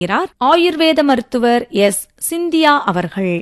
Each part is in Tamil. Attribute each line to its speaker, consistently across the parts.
Speaker 1: இருக்கிறார் ஆயுர்வேத மருத்துவர் எஸ் சிந்தியா அவர்கள்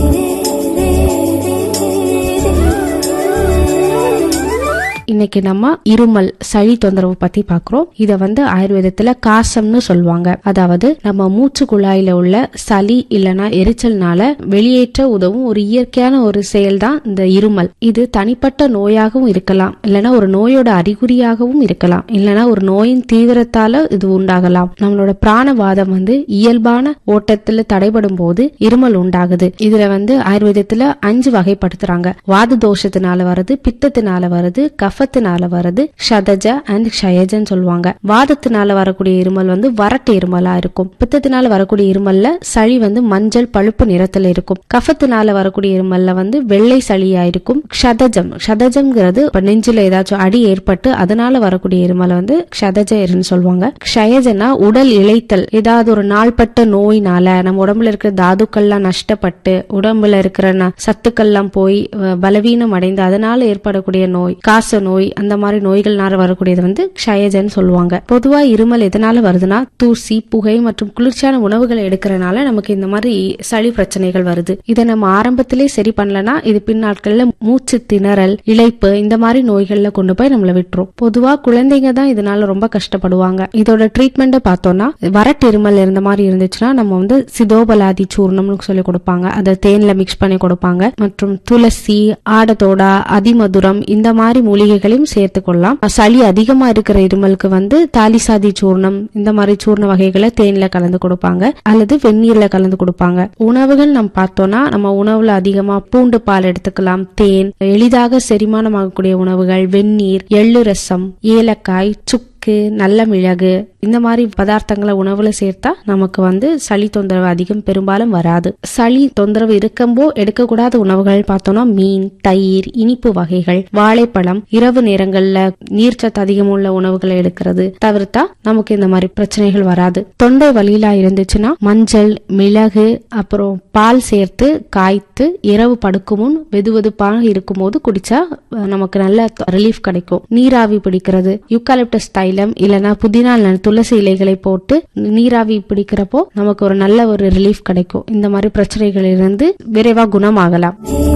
Speaker 2: இன்னைக்கு நம்ம இருமல் சளி தொந்தரவு பத்தி பாக்குறோம் இத வந்து ஆயுர்வேதத்துல காசம்னு சொல்லுவாங்க அதாவது நம்ம மூச்சு குழாயில உள்ள சளி இல்லனா எரிச்சல்னால வெளியேற்ற உதவும் ஒரு இயற்கையான ஒரு செயல் தான் இந்த இருமல் இது தனிப்பட்ட நோயாகவும் இருக்கலாம் இல்லனா ஒரு நோயோட அறிகுறியாகவும் இருக்கலாம் இல்லனா ஒரு நோயின் தீவிரத்தால இது உண்டாகலாம் நம்மளோட பிராணவாதம் வந்து இயல்பான ஓட்டத்துல தடைபடும் போது இருமல் உண்டாகுது இதுல வந்து ஆயுர்வேதத்துல அஞ்சு வகைப்படுத்துறாங்க வாத தோஷத்தினால வருது பித்தத்தினால வருது கஃபத்தினால வருது ஷதஜ அண்ட் ஷயஜன்னு சொல்லுவாங்க வாதத்தினால வரக்கூடிய இருமல் வந்து வறட்டு இருமலா இருக்கும் பித்தத்தினால வரக்கூடிய இருமல்ல சளி வந்து மஞ்சள் பழுப்பு நிறத்துல இருக்கும் கஃபத்தினால வரக்கூடிய இருமல்ல வந்து வெள்ளை சளியா இருக்கும் ஷதஜம் ஷதஜம்ங்கிறது இப்ப நெஞ்சில ஏதாச்சும் அடி ஏற்பட்டு அதனால வரக்கூடிய இருமலை வந்து க்ஷதஜன்னு சொல்லுவாங்க க்ஷயஜனா உடல் இழைத்தல் ஏதாவது ஒரு நாள்பட்ட நோயினால நம்ம உடம்புல இருக்கிற தாதுக்கள்லாம் நஷ்டப்பட்டு உடம்புல இருக்கிற ந- சத்துக்கள்லாம் போய் அஹ், பலவீனம் அடைந்து அதனால ஏற்படக்கூடிய நோய் காச நோய் அந்த மாதிரி நோய்கள்னால வரக்கூடியது வந்து க்ஷயஜன்னு சொல்லுவாங்க பொதுவா இருமல் எதனால வருதுன்னா தூசி புகை மற்றும் குளிர்ச்சியான உணவுகளை எடுக்கிறனால நமக்கு இந்த மாதிரி சளி பிரச்சனைகள் வருது இதை நம்ம ஆரம்பத்திலே சரி பண்ணலனா இது பின்னாட்கள்ல மூச்சு திணறல் இளைப்பு இந்த மாதிரி நோய்கள்ல கொண்டு போய் நம்மள விட்டுரும் பொதுவா குழந்தைங்க தான் இதனால ரொம்ப கஷ்டப்படுவாங்க இதோட ட்ரீட்மெண்ட்டை பார்த்தோம்னா வறட்டு இருமல் இருந்த மாதிரி இருந்துச்சுன்னா நம்ம வந்து சிதோபலாதி சூர்ணம்னு சொல்லி கொடுப்பாங்க அதை தேன்ல மிக்ஸ் பண்ணி கொடுப்பாங்க மற்றும் துளசி ஆடத்தோடா அதிமதுரம் இந்த மாதிரி மூலிகைகளையும் சேர்த்து கொள்ளலாம் சளி அதிகமா இருக்கிற இருமலுக்கு வந்து தாலிசாதி சூர்ணம் இந்த மாதிரி சூர்ண வகைகளை தேன்ல கலந்து கொடுப்பாங்க அல்லது வெந்நீர்ல கலந்து கொடுப்பாங்க உணவுகள் நம்ம பார்த்தோம்னா நம்ம உணவுல அதிகமா பூண்டு பால் எடுத்துக்கலாம் தேன் எளிதாக செரிமானமாகக்கூடிய உணவுகள் வெந்நீர் எள்ளு ரசம் ஏலக்காய் சுக்கு நல்ல மிளகு இந்த மாதிரி பதார்த்தங்களை உணவுல சேர்த்தா நமக்கு வந்து சளி தொந்தரவு அதிகம் பெரும்பாலும் வராது சளி தொந்தரவு இருக்கம்போ எடுக்கக்கூடாத உணவுகள் பார்த்தோம்னா மீன் தயிர் இனிப்பு வகைகள் வாழைப்பழம் இரவு நேரங்கள்ல நீர்ச்சத்து அதிகம் உள்ள உணவுகளை எடுக்கிறது தவிர்த்தா நமக்கு இந்த மாதிரி பிரச்சனைகள் வராது தொண்டை வலியிலா இருந்துச்சுன்னா மஞ்சள் மிளகு அப்புறம் பால் சேர்த்து காய்த்து இரவு படுக்கும் முன் வெதுவெதுப்பாக இருக்கும்போது குடிச்சா அஹ், நமக்கு நல்ல ரிலீஃப் கிடைக்கும் நீராவி பிடிக்கிறது யூக்காலிப்டஸ் தைலம் இல்லைன்னா புதினா இல்ல துளசி இலைகளை போட்டு நீராவி பிடிக்கிறப்போ நமக்கு ஒரு நல்ல ஒரு ரிலீஃப் கிடைக்கும் இந்த மாதிரி பிரச்சனைகளிலிருந்து விரைவா குணமாகலாம்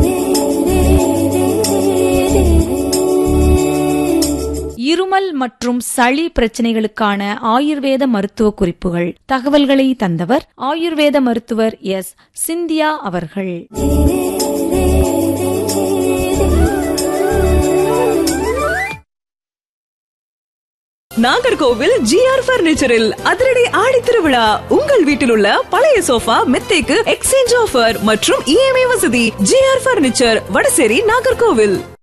Speaker 1: இருமல் மற்றும் சளி பிரச்சனைகளுக்கான ஆயுர்வேத மருத்துவ குறிப்புகள் தகவல்களை தந்தவர் ஆயுர்வேத மருத்துவர் எஸ் சிந்தியா அவர்கள்
Speaker 3: நாகர்கோவில் ஜிஆர் பர்னிச்சரில் அதிரடி ஆடி திருவிழா உங்கள் வீட்டில் உள்ள பழைய சோஃபா மெத்தைக்கு எக்ஸ்சேஞ்ச் ஆஃபர் மற்றும் இஎம்ஐ வசதி ஜிஆர் பர்னிச்சர் வடசேரி நாகர்கோவில்